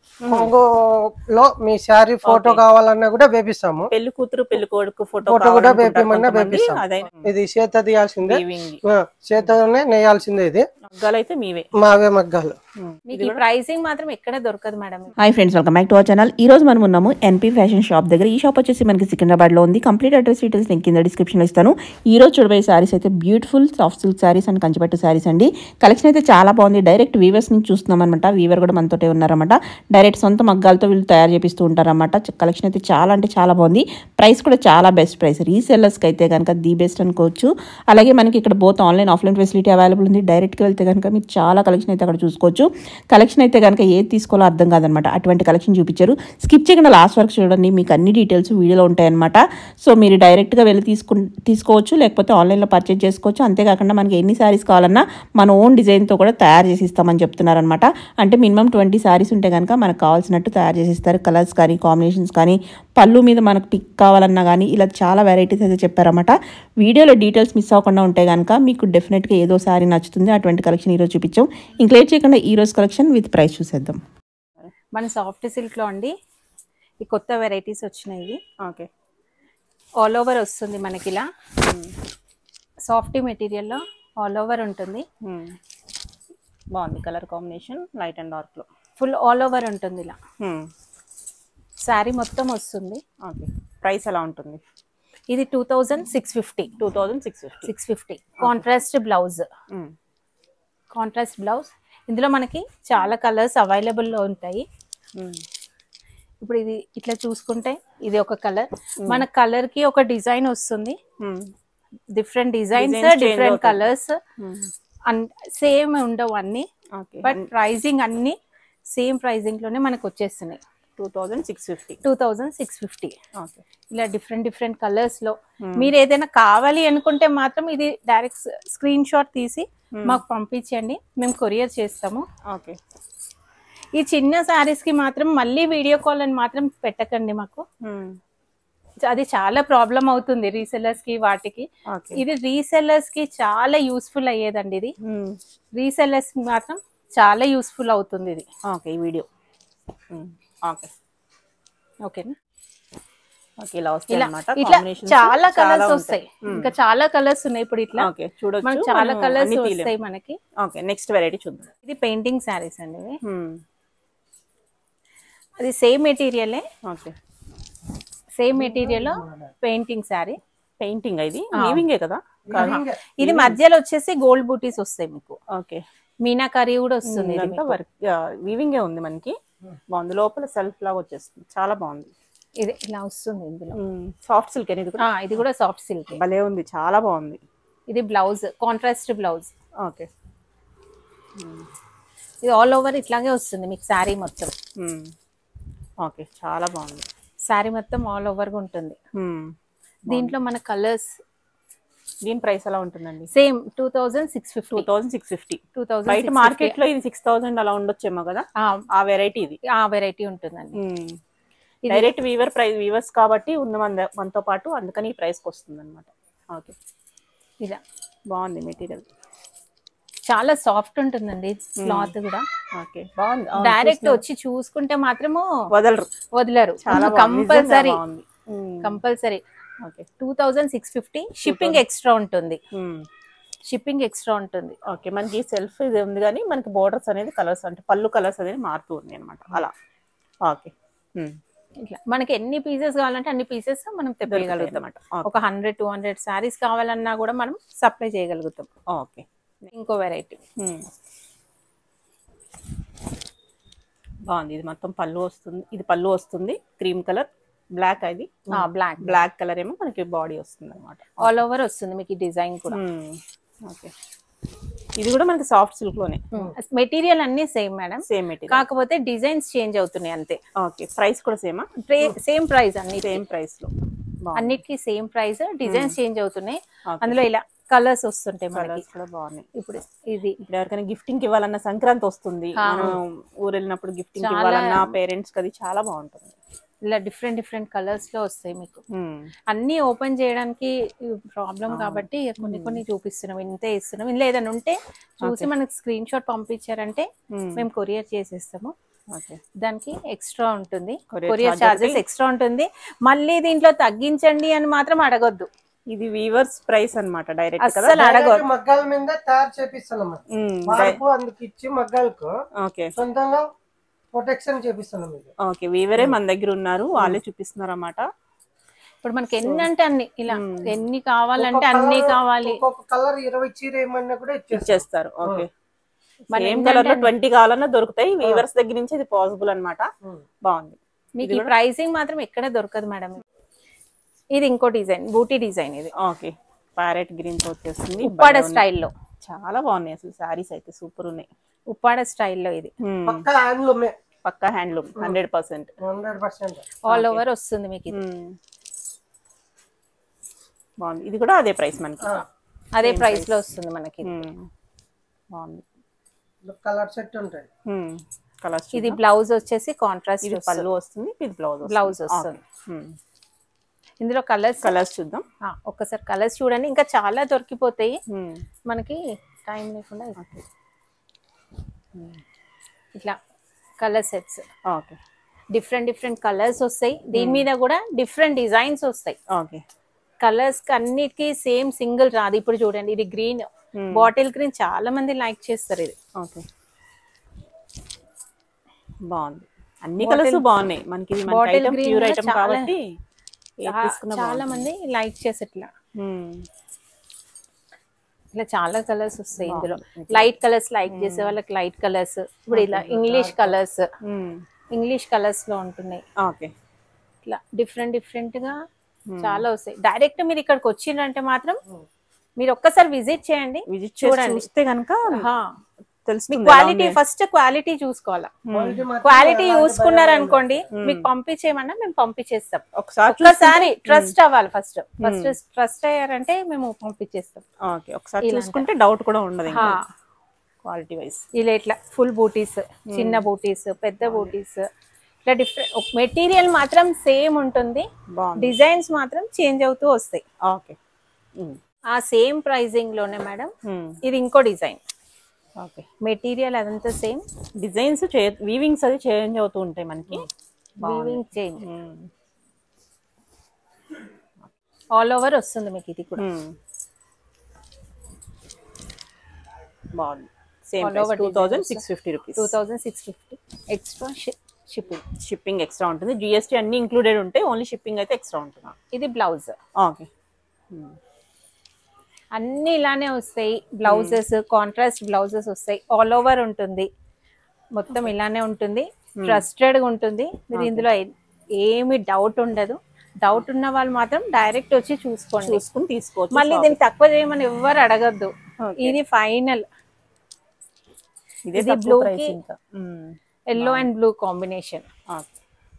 కొంగు లో మీ శారీ ఫోటో కావాలన్నా కూడా వేపిస్తాము పెళ్లి కూతురు పెళ్లి కొడుకు ఫోటో ఫోటో కూడా వేపిమన్నా వేపిస్తాం అదే ఇది చేత తీయాల్సిందే వీవింగ్ ఆ, చేతనే నేయాల్సిందే ఇది మగ్గాలు అయితే మీవే మావే మగ్గాలు మీకు ఈ ప్రైసింగ్ మాత్రం ఎక్కడ దొరకదు madam hi friends welcome back to our channel ఈ రోజు మనం ఉన్నాము ఎన్పీ ఫ్యాషన్ షాప్ దగ్గర ఈ షాప్ వచ్చేసి మనకి సికింద్రాబాద్ లో ఉంది కంప్లీట్ అడ్రస్ డీటెయిల్స్ నేను కింద డిస్క్రిప్షన్ లో ఇస్తాను ఈ రోజు చూడబోయే సారీస్ అయితే beautiful soft silk saris and కంచిపట్టు సారీస్ అండి కలెక్షన్ అయితే చాలా బాగుంది డైరెక్ట్ వీవర్స్ నుంచి చూస్తున్నాం అనమాట వీవర్ కూడా మనతోటే ఉన్నారన్నమాట డైరెక్ట్ సొంత మగ్గాలతో వీళ్ళు తయారు చేపిస్తూ ఉంటారన్నమాట కలెక్షన్ అయితే చాలా అంటే చాలా బాగుంది ప్రైస్ కూడా చాలా బెస్ట్ ప్రైస్ రీసెల్లర్స్కి అయితే కనుక ది బెస్ట్ అనుకోవచ్చు అలాగే మనకి ఇక్కడ both online offline facility available ఉంది డైరెక్ట్గా వెళ్తే కనుక మీరు చాలా కలెక్షన్ అయితే అక్కడ చూసుకోవచ్చు కలెక్షన్ అయితే కనుక ఏది తీసుకోవాలో అర్థం కాదనమాట అటువంటి కలెక్షన్ చూపించారు స్కిప్ చేయకుండా లాస్ట్ వరకు చూడండి మీకు అన్ని డీటెయిల్స్ వీడియోలో ఉంటాయన్నమాట సో మీరు డైరెక్ట్గా వెళ్ళి తీసుకు తీసుకోవచ్చు లేకపోతే ఆన్లైన్లో పర్చేజ్ చేసుకోవచ్చు అంతేకాకుండా మనకి ఎన్ని శారీస్ కావాలన్నా మన ఓన్ డిజైన్తో కూడా తయారు చేసి ఇస్తామని చెప్తున్నారనమాట అంటే మినిమం ట్వంటీ శారీస్ ఉంటే కనుక మనకు కావాల్సినట్టు తయారు చేసి ఇస్తారు కలర్స్ కానీ కాంబినేషన్స్ కానీ పళ్ళు మీద మనకు పిక్ కావాలన్నా కానీ ఇలా చాలా వెరైటీస్ అయితే చెప్పారన్నమాట వీడియోలో డీటెయిల్స్ మిస్ అవ్వకుండా ఉంటే కనుక మీకు డెఫినెట్గా ఏదో సారీ నచ్చుతుంది అటువంటి కలెక్షన్ ఈరోజు చూపించాం ఇంక లేట్ చేయకుండా ఈ రోజు కలెక్షన్ విత్ ప్రైస్ చూసేద్దాం మన సాఫ్ట్ సిల్క్ లో అండి ఈ కొత్త వెరైటీస్ వచ్చినాయి ఇవి ఓకే ఆల్ ఓవర్ వస్తుంది మనకి ఇలా సాఫ్ట్ మెటీరియల్లో ఆల్ ఓవర్ ఉంటుంది బాగుంది colour combination light and dark లో ఫుల్ ఆల్ ఓవర్ ఉంటుంది ఇలా శారీ మొత్తం వస్తుంది ఓకే ప్రైస్ ఎలా ఉంటుంది ఇది two thousand six fifty two thousand six fifty six fifty contrast blouse contrast blouse ఇందులో మనకి చాలా కలర్స్ అవైలబుల్లో ఉంటాయి ఇప్పుడు ఇది ఇట్లా చూసుకుంటే ఇది ఒక కలర్ మన కలర్ కి ఒక డిజైన్ వస్తుంది different designs Designs change different అవుతాయి. కలర్స్ సేమ్ ఉండవు అన్ని ఓకే బట్ ప్రైజింగ్ అన్ని సేమ్ ప్రైజింగ్ లోనే మనకు వచ్చేస్తున్నాయి two thousand six fifty two thousand six fifty okay ఇలా డిఫరెంట్ డిఫరెంట్ కలర్స్ లో మీరు ఏదైనా కావాలి అనుకుంటే మాత్రం ఇది డైరెక్ట్ స్క్రీన్ షాట్ తీసి మాకు పంపించండి మేము కొరియర్ చేస్తాము ఓకే ఈ చిన్న సారీస్ కి మాత్రం మళ్ళీ వీడియో కాల్ అని మాత్రం పెట్టకండి మాకు అది చాలా ప్రాబ్లం అవుతుంది రీసెల్లర్స్ కి వాటికి ఓకే ఇది రీసెల్లర్స్ కి చాలా యూస్ఫుల్ అయ్యేదండి ఇది రీసెల్లర్స్ కి మాత్రం చాలా యూస్ఫుల్ అవుతుంది ఇది ఓకే ఈ వీడియో ఓకే ఓకేనా ఓకే ఇలా వస్తాయి ఇలా అన్నమాట ఇట్లా కాంబినేషన్స్ చాలా కలర్స్ వస్తాయి ఇంకా చాలా కలర్స్ ఉన్నాయి ఇప్పుడు ఇట్లా ఓకే చూడొచ్చు మనకు చాలా మనం కలర్స్ అన్ని తీయలేం. వస్తాయి మనకి ఓకే నెక్స్ట్ వెరైటీ చూద్దాం ఇది పెయింటింగ్ శారీస్ అండి ఇవి అది సేమ్ మెటీరియలే okay same material painting sari painting ఇది వీవింగే కదా ఇది మధ్యలో వచ్చేసి గోల్డ్ బూటీస్ వస్తాయి మీకు ఓకే మీనాకరీ కూడా వస్తుంది ఇది ఇదంతా మీకు. వర్క్ వీవింగే ఉంది మనకి బాగుంది లోపల సెల్ఫ్ లాగా వచ్చేస్తుంది చాలా బాగుంది ఇది ఇలా వస్తుంది ఇందులో సాఫ్ట్ సిల్క్ అనేది కూడా ఆ, ఇది కూడా సాఫ్ట్ సిల్క్ భలే ఉంది చాలా బాగుంది ఇది బ్లౌజ్ కాంట్రాస్ట్ బ్లౌజ్ ఓకే ఇది ఆల్ ఓవర్ ఇట్లాగే వస్తుంది మీకు శారీ మొత్తం ఓకే చాలా బాగుంది శారీ మొత్తం ఆల్ ఓవర్ గా ఉంటుంది దీంట్లో మన కలర్స్ దీని ప్రైస్ ఎలా ఉంటుందండి same two thousand six two fifty thousand six fifty two బయట థౌజండ్ మార్కెట్ లో ఇది సిక్స్ థౌసండ్ అలా ఉండొచ్చేమో కదా ఆ వెరైటీ ఇది ఆ వెరైటీ ఉంటుందండి ఇది- డైరెక్ట్ వీవర్ ప్రైస్ వీవర్స్ కాబట్టి ఉన్న మన మనతో పాటు అందుకని ఈ ప్రైస్కి వస్తుంది అనమాట ఓకే ఇలా బాగుంది మెటీరియల్ చాలా సాఫ్ట్ ఉంటుందండి క్లాత్ కూడా ఓకే బాగుంది ఆ, డైరెక్ట్ వచ్చి చూసుకుంటే మాత్రము వదలరు వదలరు చాలా కంపల్సరీ బాగుంది compulsory okay two thousand six fifty shipping extra ఉంటుంది షిప్పింగ్ ఎక్స్ట్రా ఉంటుంది ఓకే మనకి సెల్ఫ్ ఇది ఉంది కానీ మనకి బోర్డర్స్ అనేది కలర్స్ అంటే పళ్ళు కలర్స్ అనేది మారుతూ ఉంది అనమాట అలా ఓకే ఇట్లా మనకి ఎన్ని పీసెస్ కావాలంటే అన్ని పీసెస్ మనం తెప్పగలుగుతాం అనమాట ఒక హండ్రెడ్ టూ హండ్రెడ్ శారీస్ కావాలన్నా కూడా మనం సప్లై చేయగలుగుతాం ఓకే ఇంకో వెరైటీ బాగుంది ఇది మొత్తం పళ్ళు వస్తుంది ఇది పళ్ళు వస్తుంది క్రీమ్ కలర్ బ్లాక్ అది బ్లాక్ బ్లాక్ కలర్ ఏమో మనకి బాడీ వస్తుంది అనమాట ఆల్ ఓవర్ వస్తుంది మీకు ఈ డిజైన్ కూడా ఓకే ఇది కూడా మనకి సాఫ్ట్ సిల్క్ లోనే మెటీరియల్ అన్ని సేమ్ మేడం సేమ్ మెటీరియల్ కాకపోతే డిజైన్స్ చేంజ్ అవుతున్నాయి అంతే ఓకే ప్రైస్ కూడా సేమా సేమ్ ప్రైస్ అన్ని సేమ్ ప్రైస్ లో అన్నిటికీ సేమ్ ప్రైస్ డిజైన్స్ చేంజ్ అవుతున్నాయి Okay. అందులో ఇలా కలర్స్ వస్తుంటాయి మనకి కలర్స్ కూడా బాగున్నాయి ఇప్పుడు ఇది ఇప్పుడు ఎవరికైనా గిఫ్టింగ్ ఇవ్వాలన్నా సంక్రాంతి వస్తుంది మనం ఊరు వెళ్ళినప్పుడు గిఫ్టింగ్ ఇవ్వాలన్నా పేరెంట్స్ అది చాలా బాగుంటుంది ఇలా డిఫరెంట్ డిఫరెంట్ కలర్స్ లో వస్తాయి మీకు అన్ని ఓపెన్ చేయడానికి ప్రాబ్లం కాబట్టి ఇక కొన్ని కొన్ని చూపిస్తున్నాం ఇంతే ఇస్తున్నాం ఇందులో ఏదైనా ఉంటే చూసి మనకి స్క్రీన్ షాట్ పంపించారంటే మేము కొరియర్ చేసేస్తాము ఓకే దానికి ఎక్స్ట్రా ఉంటుంది Courier కొరియర్ charge చార్జెస్ ఒకటి. ఎక్స్ట్రా ఉంటుంది మళ్ళీ దీంట్లో తగ్గించండి అని మాత్రం అడగొద్దు ఇది వీవర్స్ ప్రైస్ అన్నమాట డైరెక్ట్ కదా అస్సలు అడగొద్దు డైరెక్ట్ మగ్గాల మీద తయారు చేపిస్తున్నాం ఉమ్, మార్పు అందుకు ఇచ్చి మగ్గాలకు ఓకే సొంతంగా ప్రొటెక్షన్ చేపిస్తున్నాం ఇది ఓకే వీవరే మన దగ్గర ఉన్నారు వాళ్ళే చూపిస్తున్నారు అన్నమాట ఇప్పుడు మనకి ఎన్ని అంటే అన్ని ఇలా Hmm. ఎన్ని కావాలంటే ఒక్కొక్క అన్ని colour- కావాలి ఒక్కొక్క కలర్ ఇరవై చీర ఏమన్నా కూడా ఇచ్చేస్తాం ఇచ్చేస్తారు ఓకే మన సేమ్ ఏంటంటే కలర్ లో ట్వంటీ కావాలన్నా దొరుకుతాయి వీవర్స్ దగ్గర నుంచి ఇది పాసిబుల్ అన్నమాట ఉమ్. బాగుంది మీకు ఈ ప్రైసింగ్ మాత్రం ఎక్కడ దొరకదు మేడం ఇది ఇంకో డిజైన్ బూటీ డిజైన్ ఇది ఓకే ప్యారెట్ గ్రీన్ తో వచ్చేస్తుంది ఉప్పాడ భలే ఉంది. స్టైల్లో చాలా బాగున్నాయి అసలు శారీస్ అయితే సూపర్ ఉన్నాయి ఉప్పాడ స్టైల్లో ఇది ఉమ్, పక్క హ్యాండ్లూమే పక్కా handloom hundred percent hundred percent all over వస్తుంది మీకు ఇది బాగుంది ఇది కూడా అదే ప్రైస్ మనకి అదే ప్రైస్ లో వస్తుంది మనకి ఇది. ఉమ్, బాగుంది కలర్ సెట్ ఉంటాయి కలర్స్ ఇది బ్లౌజ్ వచ్చేసి కాంట్రాస్ట్ ఇది పళ్ళు వస్తుంది ఇది బ్లౌజ్ బ్లౌజ్ వస్తుంది ఇందులో కలర్స్ కలర్స్ చూద్దాం ఒక్కసారి కలర్స్ చూడండి ఇంకా చాలా దొరికిపోతాయి ఉమ్, మనకి టైం లేకుండా అయిపోతుంది. ఇట్లా colour sets okay different different colours వస్తాయి దీని మీద కూడా డిఫరెంట్ డిజైన్స్ వస్తాయి ఓకే కలర్స్ అన్నిటికీ సేమ్ సింగిల్ రాదు ఇప్పుడు చూడండి ఇది గ్రీన్ బాటిల్ గ్రీన్ చాలా మంది లైక్ చేస్తారు ఇది ఓకే బాగుంది అన్ని కలర్స్ బాగున్నాయి మనకి ఇది మనకి Bottle ఐటమ్ green ప్యూర్ కూడా ఐటమ్ చాలా- కాబట్టి ఏది చా- తీసుకున్నా చాలా మంది లైక్ చేసి ఇట్లా ఉమ్, ఇట్లా చాలా కలర్స్ వస్తాయి ఇందులో లైట్ కలర్స్ లైక్ చేసే వాళ్ళకి లైట్ కలర్స్ ఇప్పుడు ఇలా English colours um, English colours లో ఉంటున్నాయి ఓకే ఇట్లా డిఫరెంట్ డిఫరెంట్ గా చాలా వస్తాయి డైరెక్ట్ మీరు ఇక్కడికి వచ్చిందంటే మాత్రం మీరు ఒక్కసారి విజిట్ చేయండి విజిట్ చూడండి. చూస్తే కనుక హా. తెలుస్తుంది ఎలా క్వాలిటీ ఉంది. ఫస్ట్ క్వాలిటీ చూసుకోవాలా క్వాలిటీ మాత్రం క్వాలిటీ చూసుకున్నారు అనుకోండి మీకు పంపించేయమన్నా మేము పంపించేస్తాం ఒకసారి ఒక్కసారి ట్రస్ట్ అవ్వాలి ఫస్ట్ ఫస్ట్ ట్రస్ట్ అయ్యారంటే మేము పంపించేస్తాం ఓకే ఒకసారి చూసుకుంటే డౌట్ కూడా ఉండదు హా. క్వాలిటీ వైజ్ ఇలా ఇట్లా ఫుల్ బూటీస్ చిన్న బూటీస్ పెద్ద బూటీస్ ఇట్లా డిఫరెంట్ మెటీరియల్ మాత్రం సేమ్ ఉంటుంది బాగుంది డిజైన్స్ మాత్రం చేంజ్ అవుతూ వస్తాయి ఓకే ఉమ్, ఆ సేమ్ ప్రైజింగ్ లోనే మేడం ఉమ్, ఇది ఇంకో డిజైన్ ఓకే మెటీరియల్ అదంతా సేమ్ డిజైన్స్ వీవింగ్స్ అది చేంజ్ అవుతూ ఉంటాయి మనకి weaving change um, all over వస్తుంది మీకు ఇది కూడా ఉమ్. బాగుంది same All over two thousand six fifty rupees two thousand six fifty extra shipping shipping extra ఉంటుంది జిఎస్టీ అన్ని ఇంక్లూడెడ్ ఉంటాయి ఓన్లీ షిప్పింగ్ అయితే ఎక్స్ట్రా ఉంటుంది ఇది బ్లౌజ్ ఓకే అన్ని ఇలానే వస్తాయి బ్లౌజెస్ కాంట్రాస్ట్ బ్లౌజెస్ వస్తాయి ఆల్ ఓవర్ ఉంటుంది మొత్తం ఇలానే ఉంటుంది ట్రస్టెడ్ గా ఉంటుంది మీరు ఇందులో ఏ- ఏమి డౌట్ ఉండదు డౌట్ ఉన్న వాళ్ళు మాత్రం డైరెక్ట్ వచ్చి చూసుకోండి చూసుకుని తీసుకోవచ్చు మళ్ళీ దీన్ని తక్కువ చేయమని ఎవ్వరు అడగద్దు Okay. ఇది ఫైనల్ ఇదే ఇది తక్కువ blue price కి- ఇంకా um, yellow and blue combination okay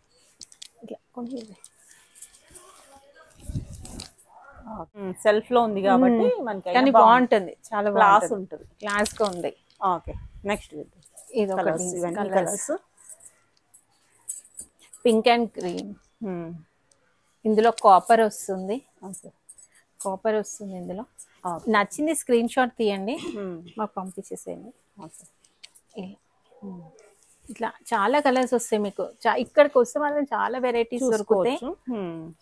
self లో ఉంది కాబట్టి మనకి కానీ బాగుంటుంది చాలా క్లాస్ బాగుంటుంది ఉంటుంది క్లాస్ గా ఉంది ఓకే నెక్స్ట్ ఇది ఒక కలర్స్ ఇవన్నీ colours colours pink and green ఇందులో కాపర్ వస్తుంది ఓకే కాపర్ వస్తుంది ఇందులో Okay. నచ్చింది స్క్రీన్ షాట్ తీయండి మాకు పంపించేసేయండి ఓకే ఇలా. ఇట్లా చాలా కలర్స్ వస్తాయి మీకు చా- ఇక్కడికి వస్తే మాత్రం చాలా వెరైటీస్ దొరుకుతాయి చూసుకోవచ్చు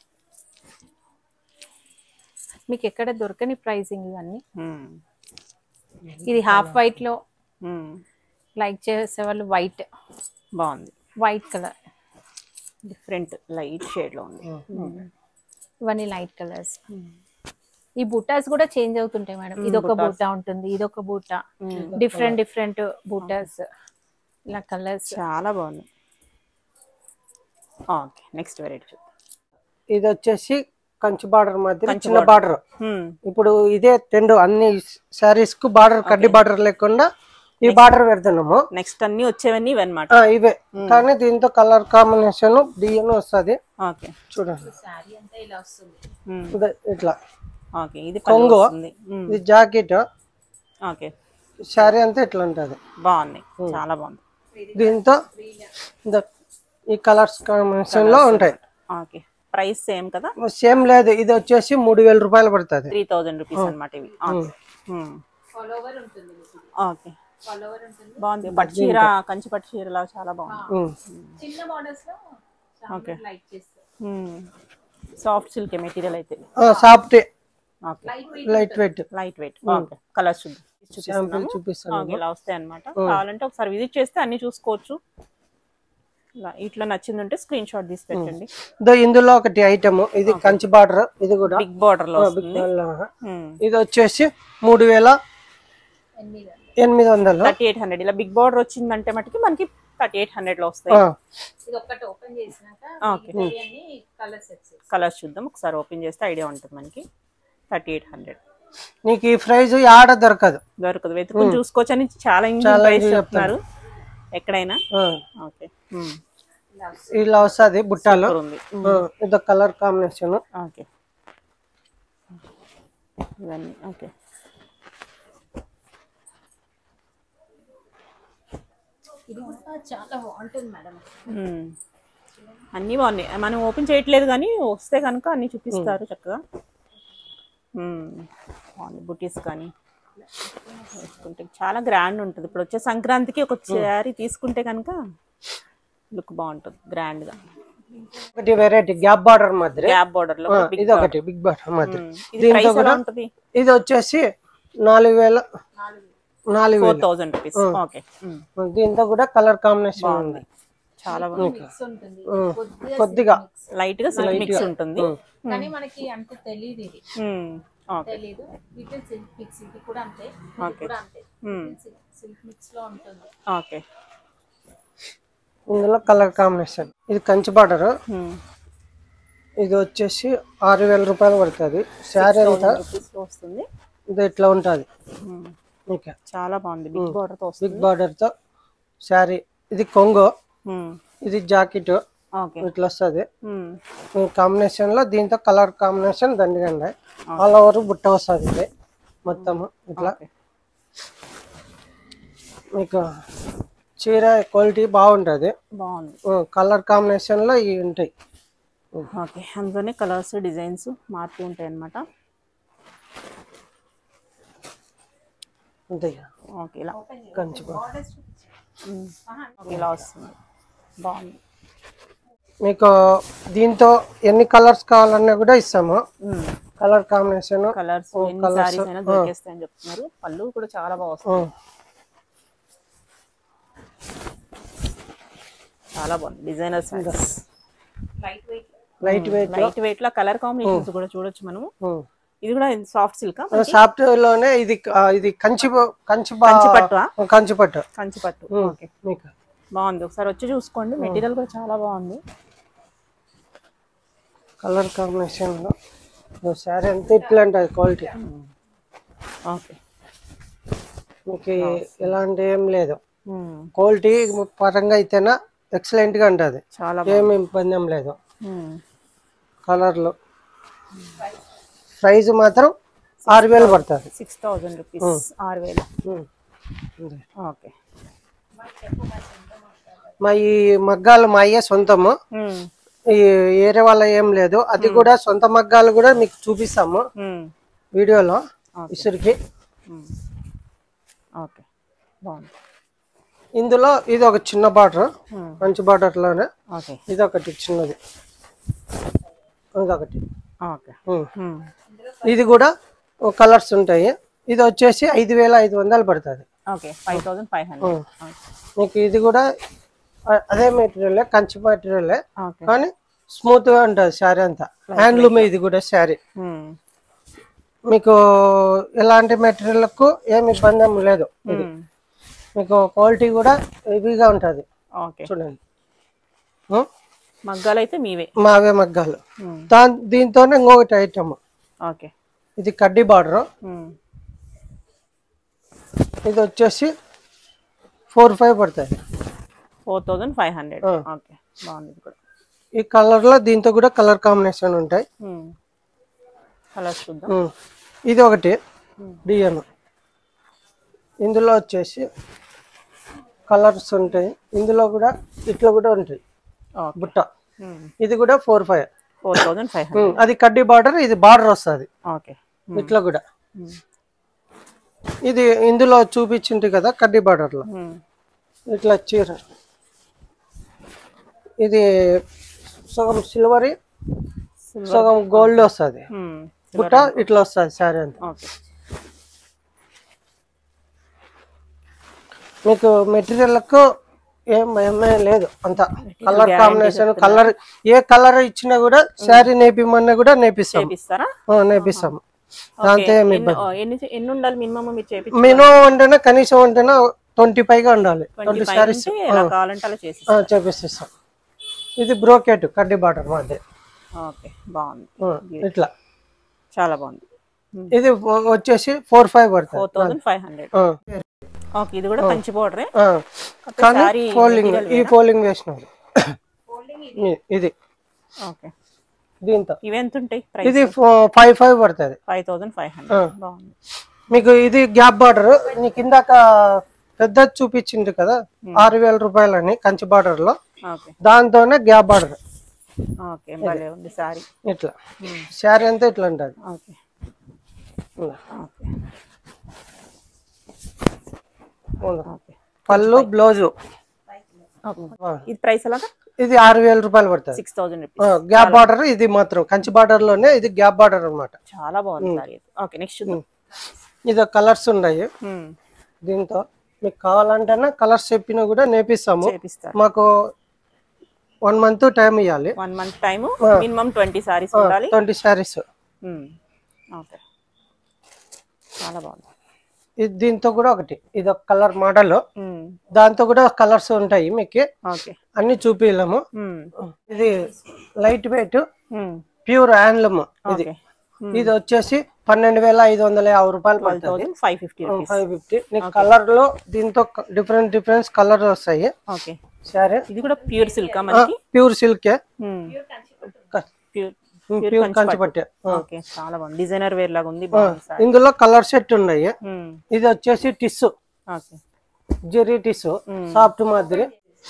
మీకు ఎక్కడ దొరకని ప్రైసింగ్ ఇవన్నీ ఇది హాఫ్ వైట్ లో లైక్ చేసే వాళ్ళు వైట్ బాగుంది white colour different light shade లో ఉంది ఇవన్నీ లైట్ కలర్స్ ఈ బూటాస్ కూడా చేంజ్ అవుతుంటాయి మేడం ఇది ఒక బూటా ఉంటుంది ఇది ఒక బూటా డిఫరెంట్ డిఫరెంట్ బూటాస్ ఇలా కలర్స్ చాలా బాగుంది ఓకే నెక్స్ట్ వెరైటీ చూద్దాం ఇది వచ్చేసి కంచి బార్డర్ మధ్య చిన్న బార్డర్ Hmm. ఇప్పుడు ఇదే రెండు అన్ని శారీస్ కు బార్డర్ కడ్డీ బార్డర్ లేకుండా ఈ బార్డర్ పెడుతున్నాము నెక్స్ట్ అన్ని వచ్చేవన్నీ ఇవి అనమాట ఆ, ఇవే కానీ దీంతో కలర్ కాంబినేషన్ డిఎన్ వస్తుంది ఓకే చూడండి శారీ అంతా ఇలా వస్తుంది ఇదే ఇట్లా ఓకే ఇది కొంగు. పళ్ళు వస్తుంది Hmm. ఇది జాకెట్ ఓకే శారీ అంతా ఇట్లా ఉంటది బాగుంది చాలా బాగుంది దీంతో ఇద- ఈ కలర్స్ కాంబినేషన్ లో ఉంటాయి ఓకే ప్రైస్ సేమ్ కదా సేమ్ లేదు ఇది వచ్చేసి మూడు వేల రూపాయలు పడుతుంది త్రీ థౌజండ్ రూపీస్ అనమాట ఇవి ఓకే Hmm. ఆల్ ఓవర్ ఉంటుంది ఓకే బాగుంది పట్టు చీర కంచి పట్టు చీరలా చాలా బాగుంది ఉమ్. చిన్న బార్డర్స్ లో ఓకే లైక్ చేస్తారు సాఫ్ట్ సిల్క్ మెటీరియల్ అయితే ఆ, సాఫ్టే okay light weight light weight okay colours చూద్దాం శాంపిల్ చూపిస్తున్నాము చూపిస్తాను ఓకే, ఇలా వస్తాయి అనమాట కావాలంటే ఒకసారి విజిట్ చేస్తే అన్ని చూసుకోవచ్చు ఇలా ఇట్లా నచ్చింది ఉంటే స్క్రీన్ షాట్ తీసి పెట్టండి ఇదో ఇందులో ఒకటి ఐటమ్ ఇది కంచి బార్డర్ ఇది కూడా బిగ్ బార్డర్ లో వస్తుంది ఇది వచ్చేసి మూడు వేల ఎనిమిది వందలు థర్టీ ఎయిట్ హండ్రెడ్ ఇలా బిగ్ బార్డర్ వచ్చిందంటే మటుకి మనకి థర్టీ ఎయిట్ హండ్రెడ్ లో వస్తాయి ఆ, ఇది ఒక్కటి ఓపెన్ చేసినాక ఓకే అన్ని కలర్ సెట్స్ కలర్స్ చూద్దాం ఒకసారి ఓపెన్ చేస్తే ఐడియా ఉంటుంది మనకి థర్టీ ఎయిట్ హండ్రెడ్ నీకు ఈ ప్రైజ్ ఆడ దొరకదు దొరకదు వెతుకుని చూసుకోవచ్చు అని చాలా చాలా ప్రైస్ easy చెప్తున్నారు ఎక్కడైనా ఆ, ఓకే ఇలా వస్తుంది బుట్టాలు ఉంది ఆ, ఇదో కలర్ కాంబినేషన్ ఓకే ఇవన్నీ ఓకే ఇది కూడా చాలా బాగుంటుంది మేడం మ్మ్. అన్నీ బాగున్నాయి మనం ఓపెన్ చేయట్లేదు కానీ వస్తే కనుక అన్ని చూపిస్తారు చక్కగా మ్మ్. బాగుంది బుటీస్ కానీ వేసుకుంటే చాలా గ్రాండ్ ఉంటుంది ఇప్పుడు వచ్చే సంక్రాంతికి ఒక శారీ తీసుకుంటే కనుక లుక్ బాగుంటుంది గ్రాండ్ గా ఒకటి వెరైటీ గ్యాప్ బార్డర్ మాదిరి గ్యాప్ బార్డర్ లో ఆ, big ఇది ఒకటి బిగ్ బార్డర్ మాదిరి ఇది దీంతో ప్రైస్ ఎలా కూడా ఉంటుంది ఇది వచ్చేసి నాలుగు వేల నాలుగు ఫోర్ వేలు థౌజండ్ రూపీస్ ఓకే దీంతో కూడా కలర్ కాంబినేషన్ ఉంది చాలా బాగుంది మిక్స్ ఉంటుంది ఉమ్. కొద్దిగా కొద్దిగా లైట్ గా సిల్క్ మిక్స్ ఉంటుంది కానీ మనకి అంత తెలియదు ఇది మ్మ్. ఓకే తెలీదు వీటిల్ సిల్క్ మిక్స్ ఇది కూడా అంతే ఇది ఓకే. కూడా అంతే మ్మ్. సిల్క్ మిక్స్ లో ఉంటుంది ఓకే ఇందులో కలర్ కాంబినేషన్ ఇది కంచి బార్డర్ మ్మ్. ఇది వచ్చేసి ఆరు వేల రూపాయలు పడుతుంది శారీ అంతా రూపీస్ లో వస్తుంది ఇది ఇట్లా ఉంటుంది మ్మ్. ఇంకా చాలా బాగుంది బిగ్ బార్డర్ తో వస్తుంది బిగ్ బార్డర్తో శారీ ఇది కొంగు మ్మ్. ఇది జాకెట్ ఓకే ఇట్లా వస్తుంది మ్మ్. ఈ కాంబినేషన్ లో దీంతో కలర్ కాంబినేషన్ దండిగండి ఆల్ ఓవర్ బుట్ట వస్తుంది ఇది మొత్తము ఇట్లా ఓకే. మీకు చీర క్వాలిటీ బాగుంటుంది బాగుంది కలర్ కాంబినేషన్ లో ఇవి ఉంటాయి ఓకే అందులోనే కలర్స్ డిజైన్స్ మారుతూ ఉంటాయి అన్నమాట ఉంటాయి ఓకే ఇలా కంచి బార్డర్ మ్మ్. ఓకే, ఇలా వస్తుంది బాగుంది మీకు దీంతో ఎన్ని కలర్స్ కావాలన్నా కూడా ఇస్తాము మ్మ్. కలర్ కాంబినేషన్ కలర్స్ ఎన్ని సారీస్ అయినా దొరికేస్తాయని చెప్తున్నారు పళ్ళు కూడా చాలా బాగా వస్తుంది చాలా బాగుంది designer saris light weight light weight light weight లో కలర్ కాంబినేషన్స్ కూడా చూడొచ్చు మనము ఇది కూడా సాఫ్ట్ సిల్క్ సాఫ్ట్ లోనే ఇది ఆ, ఇది కంచి బ- కంచి బా- కంచి పట్టువా? కంచి పట్టు కంచి పట్టు ఓకే మీకు బాగుంది ఒకసారి వచ్చి చూసుకోండి మెటీరియల్ కూడా చాలా బాగుంది కలర్ కాంబినేషన్ లో శారీ అంతా ఇట్లా ఉంటుంది క్వాలిటీ ఓకే మీకు ఎలాంటి ఏం లేదు క్వాలిటీ పరంగా అయితేనా ఎక్సలెంట్ గా ఉంటుంది చాలా ఏం ఇబ్బంది ఏం లేదు కలర్లు ప్రైస్ మాత్రం ఆరు వేలు పడుతుంది సిక్స్ థౌజండ్ రూపీస్ ఆరు వేలు ఉమ్. ఉంది. ఓకే మా ఈ మగ్గాలు మా అయ్యే సొంతము ఈ ఏరే వాళ్ళ ఏం లేదు అది కూడా సొంత మగ్గాలు కూడా మీకు చూపిస్తాము వీడియోలో ఇసురికి ఓకే బాగుంది ఇందులో ఇది ఒక చిన్న బార్డర్ మంచి బార్డర్ లోనే ఓకే ఇది ఒకటి చిన్నది ఇదొకటి ఓకే ఉమ్. ఇది కూడా కలర్స్ ఉంటాయి ఇది వచ్చేసి ఐదు వేల ఐదు వందలు పడుతుంది okay five thousand five hundred మీకు ఇది కూడా అ- అదే మెటీరియల్ కంచి మెటీరియల్ ఓకే కానీ స్మూత్ గా ఉంటుంది శారీ అంతా హ్యాండ్లూమ్ ఇది కూడా శారీ మీకు ఎలాంటి మెటీరియల్ కు ఏమి ఇబ్బంది ఏం లేదు ఇది మీకు క్వాలిటీ కూడా హెవీగా ఉంటుంది ఓకే చూడండి ఉం? మగ్గాలు అయితే మీవే మావే మగ్గాలు దా దీంతోనే ఇంకొకటి ఐటమ్ ఓకే ఇది కడ్డీ బార్డర్ ఇది వచ్చేసి ఫోర్ ఫైవ్ పడుతుంది four thousand five hundred okay బాగుంది ఇది కూడా ఈ కలర్ లో దీంతో కూడా కలర్ కాంబినేషన్ ఉంటాయి కలర్స్ చూద్దాం ఉం. ఇది ఒకటి డిఎన్ ఇందులో వచ్చేసి కలర్స్ ఉంటాయి ఇందులో కూడా ఇట్లా కూడా ఉంటాయి ఓకే బుట్ట ఇది కూడా four five four thousand five hundred అది కడ్డీ బార్డర్ ఇది బార్డర్ వస్తుంది ఓకే ఇట్లా కూడా ఇది ఇందులో చూపించింది కదా కడ్డీ బార్డర్లో ఉమ్. ఇట్లా చీర ఇది సగం సిల్వర్ సగం గోల్డ్ వస్తుంది ఉమ్. బుట్ట ఇట్లా వస్తుంది శారీ అంతా ఓకే మీకు మెటీరియల్కు ఏం భయమే లేదు అంత కలర్ కాంబినేషన్ కలర్ ఏ కలర్ ఇచ్చినా కూడా శారీ నేపిమన్నా కూడా నేపిస్తాం చేపిస్తారా ఆ, నేపిస్తాం దాంతో ఏమి ఎన్ని ఓ, ఎన్ని ఎన్ని ఉండాలి మినిమం మీరు చేపించి మినిమం అంటేనే కనీసం అంటేనే ట్వంటీ పైగా ఉండాలి ట్వంటీ పై శారీస్ నుంచి ఎలా కావాలంటే అలా చేసి చేపిస్తాం ఇది బ్రోకెట్ కడ్డీ బార్డర్ మాది ఓకే బాగుంది ఆ, ఇట్లా చాలా బాగుంది ఇది వ- వచ్చేసి ఫోర్ ఫైవ్ పడుతుంది ఫోర్ థౌసండ్ ఫైవ్ హండ్రెడ్ ఆ, ఓకే ఇది కూడా కంచి బోర్డరే ఆ. కానీ సారీ ఫోల్డింగ్ ఈ ఫోల్డింగ్ వేసినారు ఇ- ఇది ఓకే దీంతో ఇవి ఎంత ఉంటాయి ప్రైస్ ఇది ఫైవ్ ఫైవ్ పడుతుంది ఫైవ్ థౌసండ్ ఫైవ్ హండ్రెడ్ బాగుంది మీకు ఇది గ్యాప్ బార్డర్ నీకు ఇందాక పెద్దది చూపించింది కదా ఆరు వేల రూపాయలని కంచి బార్డర్ లో ఓకే దాంతోనే గ్యాప్ బార్డర్ ఓకే భలే ఉంది సారీ ఇట్లా శారీ అంతా ఇట్లా ఉంటుంది ఓకే ఇలా. ఓకే ఇలా. ఓకే పళ్ళు బ్లౌజు ఓకే ఇది ప్రైస్ ఎలాగా ఇది ఆరు వేల రూపాయలు పడుతుంది six thousand rupees gap border ఇది మాత్రం కంచి బార్డర్ లోనే ఇది గ్యాప్ బార్డర్ అన్నమాట చాలా బాగుంది సారీ ఓకే నెక్స్ట్ చూద్దాం ఇది కలర్స్ ఉన్నాయి ఉమ్. దీంతో మీకు కావాలంటేనే కలర్స్ చెప్పినా కూడా నేపిస్తాము చేపిస్తారు మాకు వన్ మంత్ టైం ఇవ్వాలి one month time minimum twenty saris ఉండాలి ట్వంటీ శారీస్ ఉమ్. ఓకే చాలా బాగుంది ఇది దీంతో కూడా ఒకటి ఇది ఒక కలర్ మోడల్ ఉమ్. దాంతో కూడా కలర్స్ ఉంటాయి మీకు ఓకే అన్ని చూపిలేము ఉమ్. ఇది light weight um. Pure handloom ఇది ఓకే ఇది వచ్చేసి పన్నెండు వేల ఐదు వందల యాభై రూపాయలు ట్వెల్వ్ పడుతుంది thousand five fifty rupees five fifty నీకు కలర్ లో దీంతో డిఫరెంట్ డిఫరెంట్ కలర్ వస్తాయి ఓకే సరే ఇది కూడా ప్యూర్ సిల్క్ మనకి ప్యూర్ సిల్కే ప్యూర్ ప్యూర్ కంచి పట్టే ఓకే చాలా బాగుంది డిజైనర్ వేర్ లాగా ఉంది బాగుంది సార్ ఇందులో కలర్ సెట్ ఉన్నాయి ఇది వచ్చేసి tissue okay zari tissue soft మాదిరి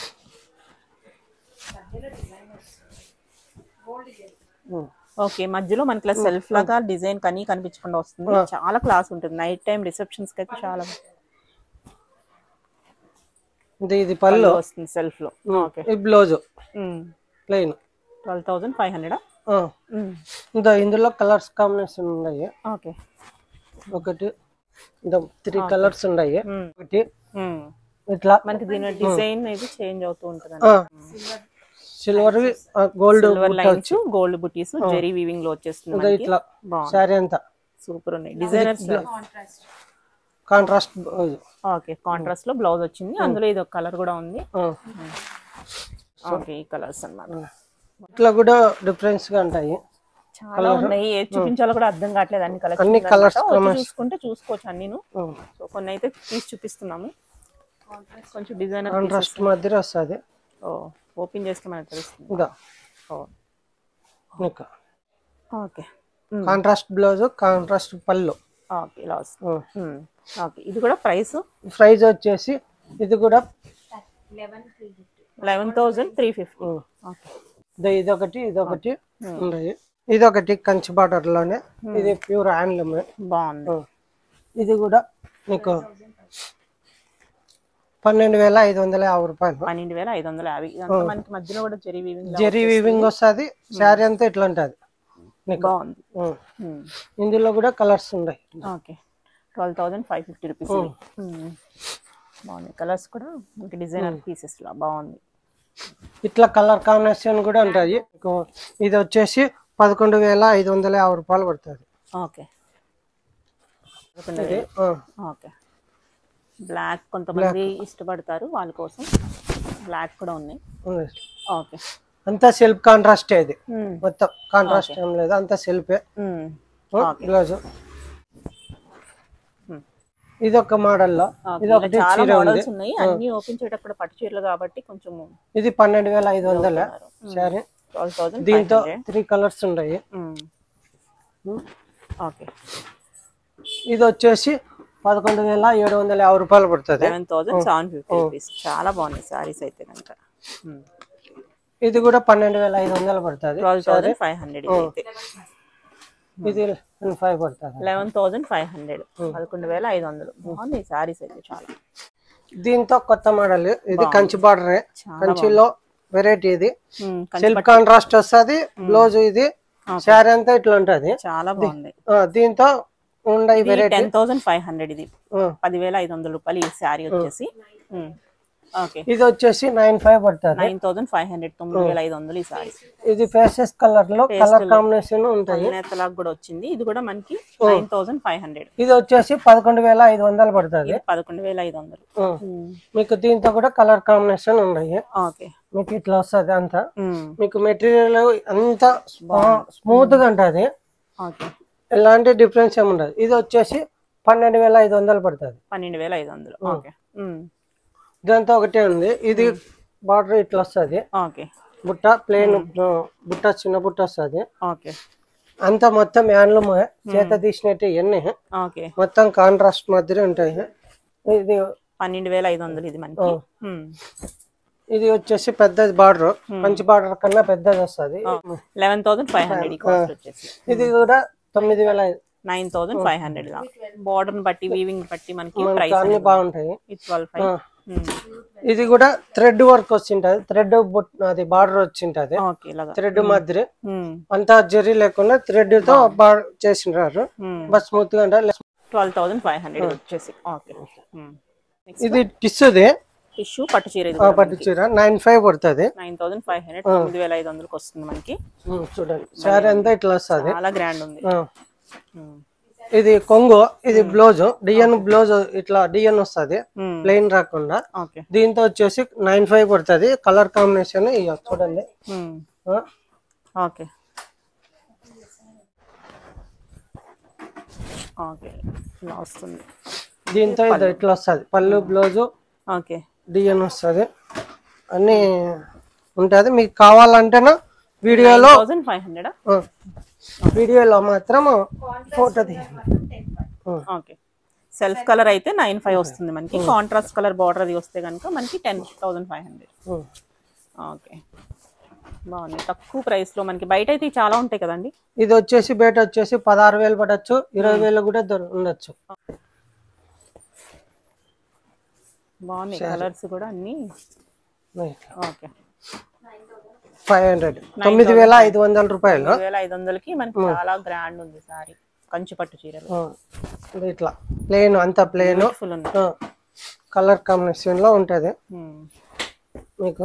ఉమ్. ఓకే మధ్యలో మనకి ఇలా సెల్ఫ్ లాగా డిజైన్ కనీ కనిపించకుండా వస్తుంది చాలా క్లాస్ ఉంటుంది నైట్ టైం రిసెప్షన్స్ కి అయితే చాలా ఇది ఇది పళ్ళు బాగా వస్తుంది సెల్ఫ్ లో ఓకే ఈ blouse plain twelve thousand five hundred ఇంకా ఇందులో కలర్స్ కాంబినేషన్ ఉన్నాయి ఓకే ఒకటి త్రీ కలర్స్ ఉన్నాయి ఒకటి ఇట్లా మనకి దీని డిజైన్ ఇది చేంజ్ అవుతూ ఉంటుంది silver gold silver lines gold బుటీస్ జెరీ వీవింగ్ లో వచ్చేస్తుంది ఇంకా మనకి. ఇట్లా బాగుంది శారీ అంతా సూపర్ ఉన్నాయి డిజైనర్స్ కాంట్రాస్ట్ ఓకే కాంట్రాస్ట్ లో బ్లౌజ్ వచ్చింది అందులో ఇది ఒక కలర్ కూడా ఉంది ఓకే ఈ కలర్స్ అన్నమాట ఇట్లా కూడా డిఫరెన్స్ గా ఉంటాయి చాలా ఉన్నాయి ఏది చూపించాలో కూడా అర్థం కావట్లేదు అన్ని కలర్స్ అన్ని colours చూసుకుంటే చూసుకోవచ్చు అన్నీను సో కొన్ని అయితే తీసి చూపిస్తున్నాము కొంచెం డిజైనర్ కాంట్రాస్ట్ మధ్య వస్తుంది ఓ ఓపెన్ చేస్తే మనకు తెలుస్తుంది ఇంకా ఓ ఇంకా ఓకే కాంట్రాస్ట్ బ్లౌజ్ కాంట్రాస్ట్ పళ్ళు ఓకే ఇలా వస్తుంది ఓకే ఇది కూడా ప్రైస్ ప్రైస్ వచ్చేసి ఇది కూడా eleven thousand three fifty um, okay ఇదో ఇదొకటి ఇదొకటి ఉన్నాయి ఇదొకటి కంచి బార్డర్ లోనే ఇది ప్యూర్ హ్యాండ్లూమ్ బాగుంది ఇది కూడా మీకు పన్నెండు వేల ఐదు వందల యాభై రూపాయలు పన్నెండు వేల ఐదు వందల యాభై ఇదంతా మనకి మధ్యలో కూడా జెరీ వీవింగ్ జెరీ వీవింగ్ వస్తుంది శారీ అంతా ఇట్లా ఉంటుంది బాగుంది ఉమ్. ఉమ్. ఇందులో కూడా కలర్స్ ఉన్నాయి okay twelve thousand five fifty rupees బాగుంది కలర్స్ కూడా మనకి డిజైనర్ పీసెస్ లా బాగుంది ఇట్లా కలర్ కాంబినేషన్ కూడా ఉంటాయి మీకు ఇది వచ్చేసి పదకొండు వేల ఐదు వందల యాభై రూపాయలు పడుతుంది ఓకే ఇది, ఆ, ఓకే బ్లాక్ కొంతమంది ఇష్టపడతారు వాళ్ళ కోసం బ్లాక్ కూడా ఉన్నాయి ఉంది. ఓకే అంతా సెల్ఫ్ కాంట్రాస్ట్ ఇది మొత్తం కాంట్రాస్ట్ ఏం లేదు అంతా సెల్ఫే బ్లౌజ్ ఇది ఒక మోడల్లో ఇది ఒకటి చాలా చీర ఉంది మోడల్స్ ఉన్నాయి అన్ని ఓపెన్ చేయటప్పుడు పట్టు చీరలు కాబట్టి కొంచెం ఇది పన్నెండు వేల ఐదు వందల సరే ట్వెల్వ్ థౌసండ్ దీంతో త్రీ కలర్స్ ఉన్నాయి ఓకే ఇది వచ్చేసి పదకొండు వేల ఏడు వందల యాభై రూపాయలు పడుతుంది eleven thousand seven fifty rupees చాలా బాగున్నాయి సారీస్ అయితే కనుక ఇది కూడా పన్నెండు వేల ఐదు వందలు పడుతుంది ట్వెల్వ్ థౌసండ్ ఫైవ్ హండ్రెడ్ అయితే ఇది ఫైవ్ పడుతుంది లెవెన్ థౌసండ్ ఫైవ్ హండ్రెడ్ పదకొండు వేల ఐదు వందలు బాగుంది శారీస్ అయితే చాలా దీంతో కొత్త మోడల్ ఇది కంచి బార్డర్ కంచిలో వెరైటీ ఇది ఉమ్, కంచి సెల్ఫ్ కాంట్రాస్ట్ వస్తుంది బ్లౌజ్ ఇది శారీ అంతా ఇట్లా ఉంటది చాలా బాగుంది ఆ, దీంతో ఉండే ఈ variety ten thousand five hundred ఇది పదివేల ఐదు వందల రూపాయలు ఈ శారీ వచ్చేసి ఓకే ఇది వచ్చేసి నైన్ ఫైవ్ పడుతుంది నైన్ థౌసండ్ ఫైవ్ హండ్రెడ్ తొమ్మిది వేల ఐదు వందలు ఈ శారీ ఇది ఫేసెస్ కలర్ లో కలర్ కాంబినేషన్ ఉంటాయి నేతలాగా కూడా వచ్చింది ఇది కూడా మనకి నైన్ థౌసండ్ ఫైవ్ హండ్రెడ్ ఇది వచ్చేసి పదకొండు వేల ఐదు వందలు పడుతుంది ఇది పదకొండు వేల ఐదు వందలు మీకు దీంతో కూడా కలర్ కాంబినేషన్ ఉన్నాయి ఓకే మీకు ఇట్లా వస్తుంది అంతా మీకు మెటీరియల్ అంత స్మూత్ గా ఉంటది ఓకే ఎలాంటి డిఫరెన్స్ ఏమి ఉండదు ఇది వచ్చేసి పన్నెండు వేల ఐదు వందలు పడుతుంది పన్నెండు వేల ఐదు వందలు ఓకే దాంతో ఒకటే ఉంది ఇది బార్డర్ ఇట్లా వస్తుంది ఓకే బుట్ట ప్లేన్ బుట్ట చిన్న బుట్ట వస్తుంది ఓకే అంతా మొత్తం హ్యాండ్లూమ్ చేత తీసినట్టు ఇవన్నీ ఓకే మొత్తం కాంట్రాస్ట్ మాదిరి ఉంటాయి ఇది పన్నెండు వేల ఐదు వందలు ఇది మనకి ఉమ్. ఇది వచ్చేసి పెద్దది బార్డర్ మంచి బార్డర్ కన్నా పెద్దది వస్తుంది లెవెన్ థౌసండ్ ఫైవ్ హండ్రెడ్ ఈ కాస్ట్ వచ్చేసి ఇది కూడా తొమ్మిది వేల ఐదు నైన్ థౌసండ్ ఫైవ్ హండ్రెడ్ గా బార్డర్ బట్టి వీవింగ్ బట్టి మనకి ప్రైస్ అన్ని బాగుంటాయి ట్వెల్వ్ ఫైవ్ ఇది కూడా థ్రెడ్ వర్క్ వచ్చింటది థ్రెడ్ అది బార్డర్ వచ్చింటది ఓకే ఇలాగా థ్రెడ్ మాదిరి ఉమ్. అంతా జరీ లేకుండా థ్రెడ్ తో బార్ చేసిండ్రారు ఉమ్. బస్ స్మూత్ గా ఉంటది ట్వెల్వ్ థౌసండ్ ఫైవ్ హండ్రెడ్ వచ్చేసి ఓకే ఇది టిస్సుది టిష్యూ పట్టు చీర ఇది పట్టు చీర నైన్ ఫైవ్ పడుతుంది నైన్ థౌసండ్ ఫైవ్ హండ్రెడ్ తొమ్మిది వేల ఐదు వందలకి వస్తుంది మనకి చూడండి శారీ అంతా ఇట్లా వస్తుంది చాలా గ్రాండ్ ఉంది ఉమ్. ఇది కొంగు ఇది బ్లౌజ్ డిఎన్ బ్లౌజ్ ఇట్లా డిఎన్ వస్తుంది ఉమ్. ప్లెయిన్ రాకుండా ఓకే దీంతో వచ్చేసి నైన్ ఫైవ్ పడుతుంది కలర్ కాంబినేషన్ ఇక చూడండి ఉమ్. ఆ, ఓకే ఓకే ఇలా వస్తుంది దీంతో ఇది ఇట్లా వస్తుంది పళ్ళు బ్లౌజ్ ఓకే డిఎన్ వస్తుంది అన్నీ ఉంటుంది మీకు కావాలంటేనా వీడియోలో థౌసండ్ ఫైవ్ హండ్రెడ్ ఆ, వీడియోలో మాత్రం ఫోటో తీయండి ఆ, ఓకే సెల్ఫ్ కలర్ అయితే నైన్ ఫైవ్ వస్తుంది మనకి కాంట్రాస్ట్ కలర్ బార్డర్ అది వస్తే కనుక మనకి టెన్ థౌసండ్ ఫైవ్ హండ్రెడ్ ఆ. ఓకే బాగుంది తక్కువ ప్రైస్ లో మనకి బయట అయితే చాలా ఉంటాయి కదండి ఇది వచ్చేసి బయట వచ్చేసి పదహారు వేలు పడచ్చు ఇరవై వేలు కూడా దొర- ఉండొచ్చు బాగున్నాయి కలర్స్ కూడా అన్ని ఓకే ఫైవ్ హండ్రెడ్ తొమ్మిది వేల ఐదు వందల రూపాయలు రెండు వేల ఐదు వందలకి మనకి చాలా గ్రాండ్ ఉంది సారీ కంచి పట్టు చీరలు ఆ, ఇది ఇట్లా ప్లేన్ అంతా ప్లేన్ ఫుల్ ఉంది కలర్ కాంబినేషన్ లో ఉంటది ఉమ్. మీకు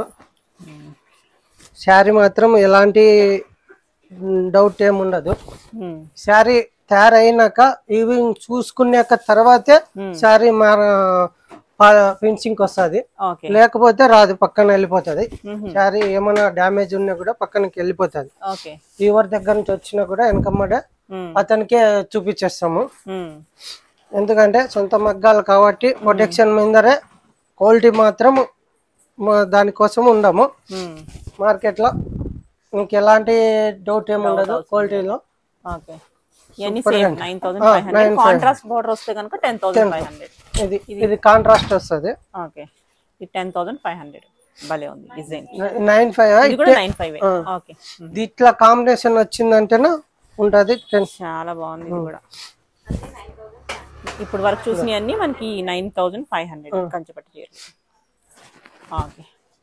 శారీ మాత్రం ఎలాంటి డౌట్ ఏమి ఉండదు ఉమ్. శారీ తయారైనాక ఇవి చూసుకున్నాక తర్వాతే శారీ మార ఫినిషింగ్ వస్తుంది ఓకే లేకపోతే రాదు పక్కన వెళ్ళిపోతుంది శారీ ఏమైనా డ్యామేజ్ ఉన్నా కూడా పక్కనకి వెళ్ళిపోతుంది ఓకే ఎవరి దగ్గర నుంచి వచ్చినా కూడా వెనకమ్మడే ఉమ్. అతనికే చూపించేస్తాము ఉమ్. ఎందుకంటే సొంత మగ్గాలు కాబట్టి ప్రొటెక్షన్ మీదరే క్వాలిటీ మాత్రం మా- దానికోసం ఉండము ఉమ్. మార్కెట్లో మీకు ఎలాంటి డౌట్ ఏమి ఉండదు క్వాలిటీలో ఓకే ఇవన్నీ same nine thousand five hundred contrast border వస్తే కనుక టెన్ థౌసండ్ ఫైవ్ హండ్రెడ్ ఇది ఇది కాంట్రాస్ట్ వస్తుంది ఓకే ఇది టెన్ థౌసండ్ ఫైవ్ హండ్రెడ్ భలే ఉంది డిజైన్ నైన్ ఫైవ్ ఇది కూడా నైన్ ఫైవ్ ఓకే ఇట్లా కాంబినేషన్ వచ్చిందంటేనే ఉంటుంది టెన్ చాలా బాగుంది ఇది కూడా ఇప్పుడు వరకు చూసినవి అన్ని మనకి నైన్ థౌసండ్ ఫైవ్ హండ్రెడ్ కంచిపట్టు చీరలు ఓకే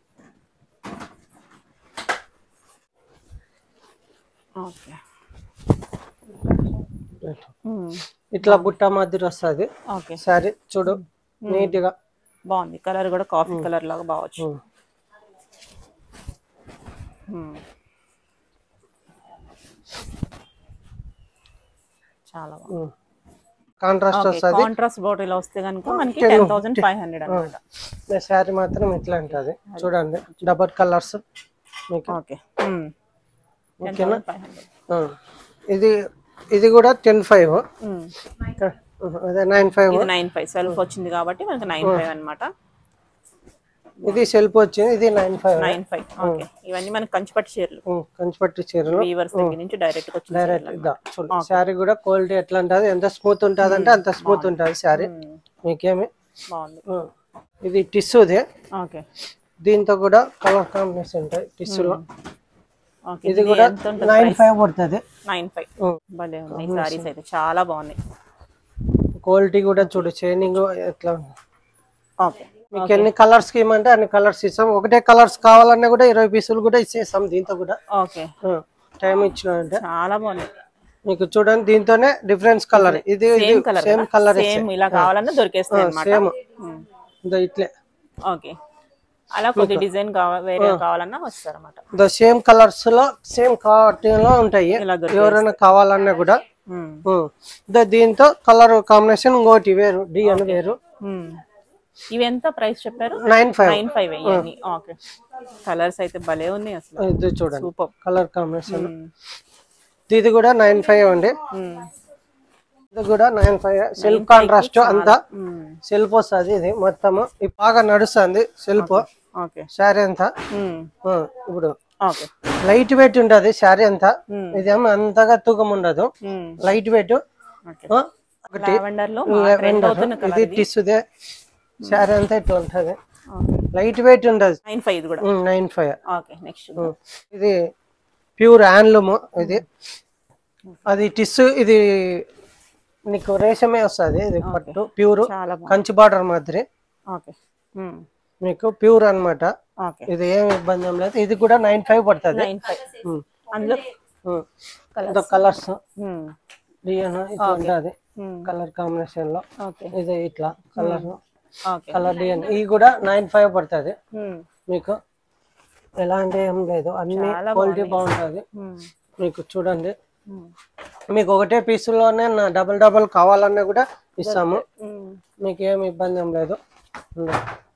ఓకే ఇట్లా బుట్ట మాదిరి వస్తుంది ఓకే సరే చూడు నీట్ గా బాగుంది కలర్ కూడా కాఫీ కలర్ లాగా బావచ్చు చాలా బాగుంది కాంట్రాస్ట్ వస్తుంది కాంట్రాస్ట్ బాటిల్ ఇలా వస్తే కనుక మనకి టెన్ థౌసండ్ ఫైవ్ హండ్రెడ్ అనమాట శారీ మాత్రం ఇట్లా ఉంటుంది చూడండి డబల్ కలర్స్ మీకు okay ten thousand five hundred ఆ, ఇది ఇది కూడా టెన్ ఫైవ్ అదే నైన్ ఫైవ్ ఇది నైన్ ఫైవ్ సెల్ఫ్ వచ్చింది కాబట్టి మనకి నైన్ ఫైవ్ అనమాట ఇది సెల్ఫ్ వచ్చింది ఇది nine five nine five okay ఇవన్నీ మనకి కంచిపట్టు చీరలు కంచిపట్టు చీరలు వీవర్స్ దగ్గర నుంచి డైరెక్ట్ గా వచ్చిన డైరెక్ట్ ఇద్దా చూడు శారీ కూడా క్వాలిటీ ఎట్లా ఉంటుంది ఎంత స్మూత్ ఉంటుంది అంటే అంత స్మూత్ ఉంటుంది శారీ మీకేమి బాగుంది ఆ, ఇది టిష్యూది ఓకే దీంతో కూడా కలర్ కాంబినేషన్ ఉంటాయి టిష్యూలో ఓకే ఇది కూడా ఎంత ఉంటుంది నైన్ ఫైవ్ పడుతుంది నైన్ ఫైవ్ భలే ఉన్నాయి సారీస్ అయితే చాలా బాగున్నాయి క్వాలిటీ కూడా చూడు షైనింగ్ ఎట్లా ఉంది ఓకే మీకు ఎన్ని కలర్స్ కి ఇవ్వమంటే అన్ని కలర్స్ ఇస్తాం ఒకటే కలర్స్ కావాలన్నా కూడా ఇరవై పీసులు కూడా ఇచ్చేస్తాం దీంతో కూడా ఓకే టైం ఇచ్చినామంటే చాలా బాగున్నాయి మీకు చూడండి దీంతోనే డిఫరెన్స్ కలర్ ఇది same colour same colour same ఇలా కావాలన్నా దొరికేస్తాయి అనమాట సేమ్ ఇదో ఇట్లే ఓకే అలా కొద్ది డిజైన్ కావాలి వేరే కావాలన్నా వస్తారు అనమాట ఇదో సేమ్ కలర్స్ లో సేమ్ కాటన్ లో ఉంటాయి ఇలా ఎవరైనా కావాలన్నా కూడా ఉం. ఇదో దీంతో కలర్ కాంబినేషన్ ఇంకోటి వేరు డిఎన్ వేరు ఇవి ఎంత ప్రైస్ చెప్పారు నైన్ ఫైవ్ నైన్ ఫైవ్ అయ్యాయి ఓకే కలర్స్ అయితే భలే ఉన్నాయి అసలు ఇది చూడండి సూపర్ కలర్ కాంబినేషన్ ఇది కూడా నైన్ ఫైవ్ అండి ఇది కూడా నైన్ ఫైవ్ సెల్ఫ్ కాంట్రాస్ట్ అంతా సెల్ఫ్ వస్తుంది ఇది మొత్తము ఇది బాగా నడుస్తుంది సెల్ఫ్ ఓకే శారీ అంతా ఆ, ఇప్పుడు ఓకే లైట్ వెయిట్ ఉంటది శారీ అంతా ఇదేమో అంతగా తూకం ఉండదు లైట్ వెయిట్ ఓకే ఒకటి లావెండర్ లో ట్రెండ్ అవుతున్న ఇది కలర్ టిస్సుదే శారీ అంతా ఇట్లా ఉంటది లైట్ వెయిట్ ఉండదు నైన్ ఫైవ్ ఇది కూడా నైన్ ఫైవ్ ఓకే నెక్స్ట్ ఇది ప్యూర్ హ్యాండ్లూమ్ ఇది అది టిస్సు ఇది నీకు రేషమే వస్తుంది ఇది పట్టు ప్యూర్ చాలా బాగుంది కంచి బార్డర్ మాదిరి ఓకే మీకు ప్యూర్ అన్నమాట ఓకే ఇది ఏం ఇబ్బంది ఏం లేదు ఇది కూడా నైన్ ఫైవ్ పడుతుంది నైన్ ఫైవ్ అందులో కలర్స్ ఉమ్, డిఎన్ ఇట్లా ఉంటుంది కలర్ కాంబినేషన్ లో ఓకే ఇది ఇట్లా కలర్ ఓకే కలర్ డిఎన్ ఇది కూడా నైన్ ఫైవ్ పడుతుంది ఉమ్, మీకు ఎలాంటి ఏం లేదు అన్ని క్వాలిటీ బాగుంటుంది ఉమ్, మీకు చూడండి ఉమ్, మీకు ఒకటే పీసులోనే నా డబల్ డబల్ కావాలన్నా కూడా ఇస్తాము ఉమ్. మీకు ఏమి ఇబ్బంది ఏం లేదు ఉంది.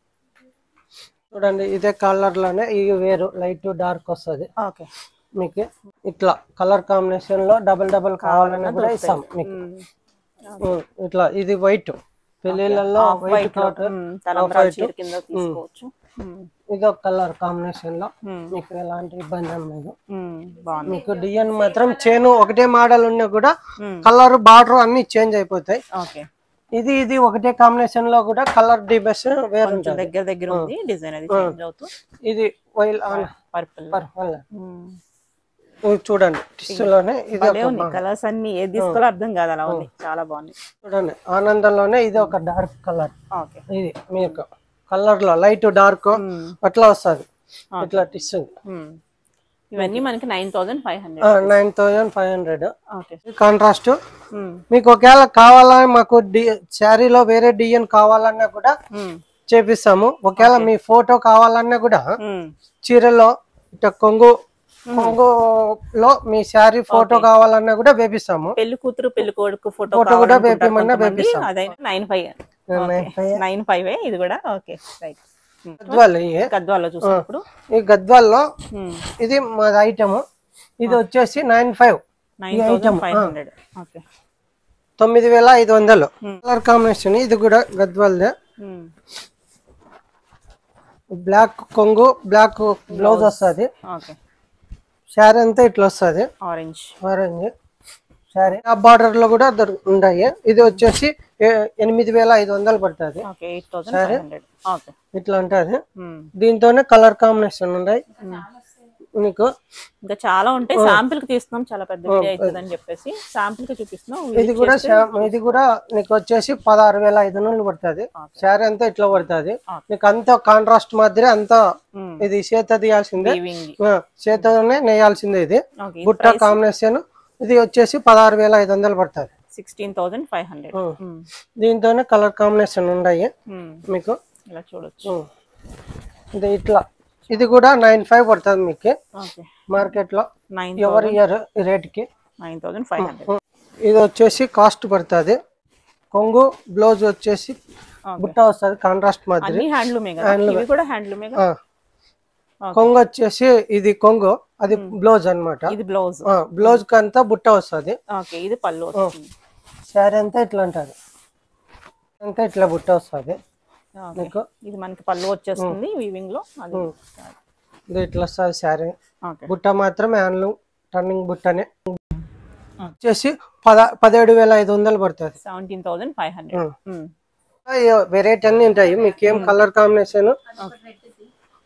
చూడండి ఇదే కలర్ లోనే ఇది వేరు లైట్ డార్క్ వస్తుంది ఓకే మీకు ఇట్లా కలర్ కాంబినేషన్ లో డబల్ డబల్ కావాలన్నా కూడా ఇస్తాం మీకు ఉమ్, ఉం, ఇట్లా ఇది వైట్ పెళ్లిళ్ళలో వైట్ క్లాత్ ఉమ్, తలంబ్రాల చీర కింద తీసుకోవచ్చు ఉమ్, ఇది ఒక కలర్ కాంబినేషన్ లో ఉమ్, మీకు ఎలాంటి ఇబ్బంది ఏం లేదు ఉమ్, బాగుంది మీకు డిజైన్ మాత్రం చేను ఒకటే మోడల్ ఉన్నా కూడా ఉమ్, కలర్ బార్డర్ అన్ని చేంజ్ అయిపోతాయి ఓకే ఇది ఇది ఒకటే కాంబినేషన్ లో కూడా కలర్ డిబెస్ వేరు కొంచెం ఉంటుంది దగ్గర దగ్గర ఉంది డిజైన్ అది చేంజ్ అవుతూ ఇది వైల్ పర్పుల్ పర్పల్ చూడండి టిస్సులోనే ఇది భలే ఒక ఉంది కలర్స్ అన్ని ఏది తీసుకోవాలో అర్థం కాదు అలా ఉంది చాలా బాగుంది చూడండి ఆనందంలోనే ఇది ఒక డార్క్ కలర్ ఓకే ఇది మీకు కలర్ లో లైట్ డార్క్ అట్లా వస్తుంది ఇట్లా టిస్సు ఉమ్. ఇవన్నీ మనకి nine thousand five hundred nine thousand five hundred okay contrast um, మీకు ఒకవేళ కావాలా మాకు డి శారీలో వేరే డిజైన్ కావాలన్నా కూడా ఉమ్, చేపిస్తాము ఒకవేళ మీ ఫోటో కావాలన్నా కూడా ఉమ్, చీరలో ఇట్లా కొంగు కొంగులో మీ శారీ ఫోటో కావాలన్నా కూడా వేపిస్తాము పెళ్లి కూతురు పెళ్లి కొడుకు ఫోటో Photo కూడా వేపిమన్నా వేపిస్తాం. అదైనా nine five Nine five. Nine five ఇది కూడా ఓకే రైట్ గద్వాల్ ఇవి. గద్వాల్లో చూసినప్పుడు ఈ గద్వాల్లో ఇది మా ఐటమ్ ఇది వచ్చేసి nine five nine thousand five hundred okay తొమ్మిది వేల ఐదు వందలు కలర్ కాంబినేషన్ ఇది కూడా గద్వాల్దే బ్లాక్ కొంగు బ్లాక్ బ్లౌజ్ వస్తుంది ఓకే శారీ అంతా ఇట్లా వస్తుంది ఆరెంజ్ ఆరెంజ్ శారీ ఆ బార్డర్ లో కూడా దొరు- ఉన్నాయి ఇది వచ్చేసి ఏ- ఎనిమిది వేల ఐదు వందలు పడుతుంది okay eight thousand five hundred okay ఇట్లా ఉంటుంది దీంతోనే కలర్ కాంబినేషన్ ఉన్నాయి మీకు ఇంకా చాలా ఉంటాయి శాంపిల్ కి తీస్తున్నాం చాలా పెద్ద వీడియో అవుతుంది అని చెప్పేసి శాంపిల్ కి చూపిస్తున్నాం ఇది కూడా శా- ఇది కూడా నీకు వచ్చేసి పదహారు వేల ఐదు వందలు పడుతుంది శారీ అంతా ఇట్లా పడుతుంది నీకు అంతా కాంట్రాస్ట్ మాదిరి అంతా ఇది చేత తీయాల్సిందే వీవింగ్ ఆ, చేతనే నేయాల్సిందే ఇది ఓకే బుట్ట కాంబినేషన్ ఇది వచ్చేసి పదహారు వేల ఐదు వందలు పడుతుంది సిక్స్టీన్ థౌసండ్ ఫైవ్ హండ్రెడ్ దీంతోనే కలర్ కాంబినేషన్ ఉన్నాయి మీకు ఇలా చూడొచ్చు ఉం. ఇది ఇట్లా ఇది కూడా నైన్ ఫైవ్ పడుతుంది మీకు ఓకే మార్కెట్ లో నైన్ ఎవరి ఇయర్ రేట్ కి nine thousand five hundred um. ఇది వచ్చేసి కాస్ట్ పడుతుంది కొంగు బ్లౌజ్ వచ్చేసి బుట్ట వస్తుంది కాంట్రాస్ట్ మాదిరి అన్ని హ్యాండ్లూమే కదా ఇవి కూడా హ్యాండ్లూమే ఆ. కొంగు వచ్చేసి ఇది కొంగు అది బ్లౌజ్ అన్నమాట ఇది బ్లౌజ్ ఆ, బ్లౌజ్ కి అంతా బుట్ట వస్తుంది ఓకే ఇది పళ్ళు వస్తుంది శారీ అంతా ఇట్లా ఉంటుంది అంతా ఇట్లా బుట్ట వస్తుంది ఓకే. మీకు ఇది మనకి పళ్ళు వచ్చేస్తుంది వీవింగ్ లో అది ఇది ఇట్లా వస్తుంది శారీ ఓకే బుట్ట మాత్రం హ్యాండ్లూమ్ టర్నింగ్ బుట్టనే వచ్చేసి పద పదిహేడు వేల ఐదు వందలు పడుతుంది seventeen thousand five hundred variety అన్ని ఉంటాయి మీకు ఏం కలర్ కాంబినేషన్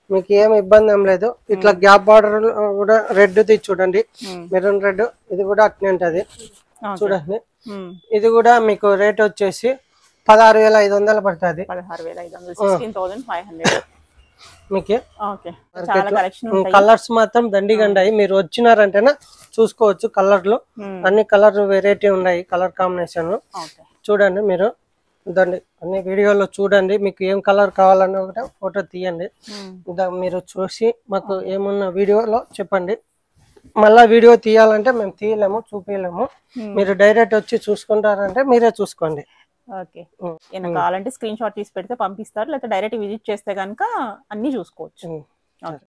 మీకు ఏం ఇబ్బంది ఏం లేదు ఇట్లా గ్యాప్ బార్డర్ కూడా రెడ్ ది చూడండి మెరూన్ రెడ్ ఇది కూడా అట్నే ఉంటది చూడండి ఇది కూడా మీకు రేట్ వచ్చేసి పదహారు వేల ఐదు వందలు పడుతుంది పదహారు వేల ఐదు వందలు సిక్స్టీన్ థౌసండ్ ఫైవ్ హండ్రెడ్ మీకు ఓకే చాలా కలెక్షన్ ఉంటాయి కలర్స్ మాత్రం దండిగా ఉన్నాయి మీరు వచ్చినారంటేనే చూసుకోవచ్చు కలర్లు అన్ని కలర్ వెరైటీ ఉన్నాయి కలర్ కాంబినేషన్ ఓకే చూడండి మీరు దండి అన్ని వీడియోలో చూడండి మీకు ఏం కలర్ కావాలన్నా కూడా ఫోటో తీయండి ఇంకా మీరు చూసి మాకు ఏమున్న వీడియోలో చెప్పండి మళ్ళా వీడియో తీయాలంటే మేము తీయలేము చూపించలేము మీరు డైరెక్ట్ వచ్చి చూసుకుంటారంటే మీరే చూసుకోండి ఓకే ఏమైనా కావాలంటే స్క్రీన్ షాట్ తీసి పెడితే పంపిస్తారు లేకపోతే డైరెక్ట్ విజిట్ చేస్తే కనుక అన్ని చూసుకోవచ్చు ఉం. ఓకే